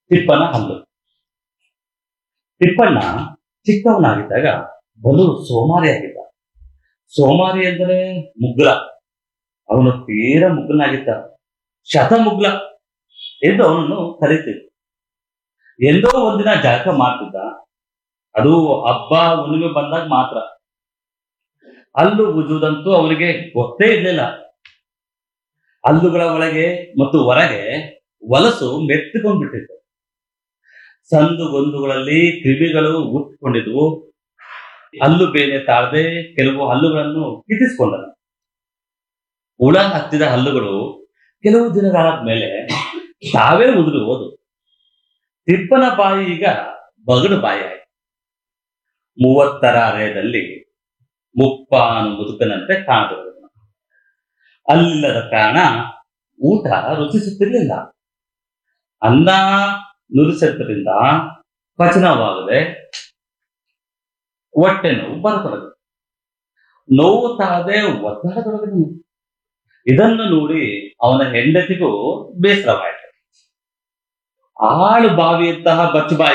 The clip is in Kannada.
ತಿಪ್ಪನ ಹಲ್ಲು ತಿಪ್ಪಣ್ಣ ಚಿಕ್ಕವನಾಗಿದ್ದಾಗ ಬಲು ಸೋಮಾರಿಯಾಗಿದ್ದ ಸೋಮಾರಿ ಅಂದರೆ ಮುಗ್ಲ ಅವನು ತೀರ ಮುಗ್ಲನಾಗಿದ್ದ ಶತ ಮುಗ್ಲ ಎಂದು ಅವನನ್ನು ಕರೀತಿದ್ದ ಎಂದೋ ಒಂದಿನ ಜಳಕ ಮಾಡ್ತಿದ್ದ ಅದು ಹಬ್ಬ ಹುಣ್ಣಿಮೆ ಬಂದಾಗ ಮಾತ್ರ ಹಲ್ಲು ಉಜುವುದಂತೂ ಅವನಿಗೆ ಗೊತ್ತೇ ಇರಲಿಲ್ಲ ಹಲ್ಲುಗಳ ಒಳಗೆ ಮತ್ತು ಹೊರಗೆ ವಲಸು ಮೆತ್ತಿಕೊಂಡ್ಬಿಟ್ಟಿತ್ತು ಸಂದು ಗೊಂದುಗಳಲ್ಲಿ ಕ್ರಿಮಿಗಳು ಹುಟ್ಟಿಕೊಂಡಿದ್ವು ಹಲ್ಲು ಬೇನೆ ತಾಳದೆ ಕೆಲವು ಹಲ್ಲುಗಳನ್ನು ಕಿತ್ತಿಸ್ಕೊಂಡನು ಹುಳ ಹತ್ತಿದ ಹಲ್ಲುಗಳು ಕೆಲವು ದಿನಗಳಾದ ಮೇಲೆ ತಾವೇ ಉದುರು ಹೋದು ತಿಪ್ಪನ ಬಾಯಿ ಈಗ ಬಗಡು ಬಾಯಿ ಆಯಿತು ಮೂವತ್ತರ ಅರೆಯದಲ್ಲಿ ಮುಪ್ಪಾನು ಮುದುಕನಂತೆ ಕಾಣತೊಡಗಿದನು ಅಲ್ಲಿಲ್ಲದ ಕಾರಣ ಊಟ ರುಚಿಸುತ್ತಿರಲಿಲ್ಲ ಅನ್ನ ನುರಿಸಿದ್ದರಿಂದ ಪಚನವಾಗದೆ ಹೊಟ್ಟೆ ನೋವು ಬರತೊಡಗಿತು ನೋವು ತಾಳದೆ ಒದ್ದಾಡತೊಡಗಿದನು ಇದನ್ನು ನೋಡಿ ಅವನ ಹೆಂಡತಿಗೂ ಬೇಸರವಾಯಿತು ಆಳು ಬಾವಿಯಂತಹ ಬಚ್ಚು ಬಾಯಿ